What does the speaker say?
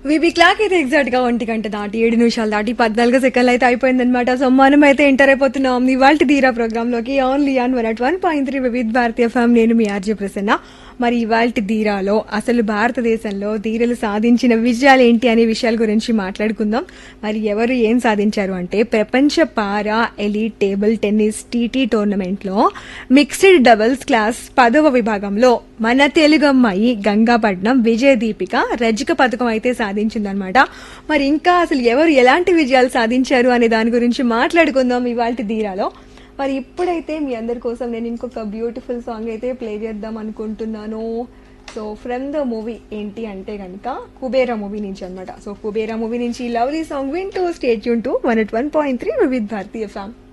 వివి clock అయితే exact గా ఒంటి గంట దాటి ఏడు నిమిషాలు దాటి పద్నాలుగు సెకండ్లు అయితే అయిపోయిందనమాట సో మనం అయితే ఎంటర్ అయిపోతున్నాం ఇవాళ ధీరా ప్రోగ్రామ్ లోకి only on one at one point three Vividh Bharati FM నేను మీ ఆర్జే ప్రసన్న మరి ఇవాళ ధీరాలో అసలు భారతదేశంలో ధీరలు సాధించిన విజయాలు ఏంటి అనే విషయాల గురించి మాట్లాడుకుందాం మరి ఎవరు ఏం సాధించారు అంటే ప్రపంచ para elite table tennis TT tournament లో మిక్స్డ్ డబుల్స్ క్లాస్ పదవ విభాగంలో మన తెలుగు అమ్మాయి గంగాపట్నం విజయ దీపిక రజక పథకం అయితే సాధించిందనమాట మరి ఇంకా అసలు ఎవరు ఎలాంటి విజయాలు సాధించారు అనే దాని గురించి మాట్లాడుకుందాం ఇవాళ ధీరాలో మరి ఇప్పుడైతే మీ అందరి కోసం నేను ఇంకొక బ్యూటిఫుల్ సాంగ్ అయితే ప్లే చేద్దాం అనుకుంటున్నాను సో ఫ్రమ్ ద మూవీ ఏంటి అంటే కనుక కుబేరా మూవీ నుంచి అనమాట సో కుబేరా మూవీ నుంచి లవ్లీ సాంగ్ వింటూ స్టేట్ యూన్ to one at one point three with Bharati ఫ్యామ్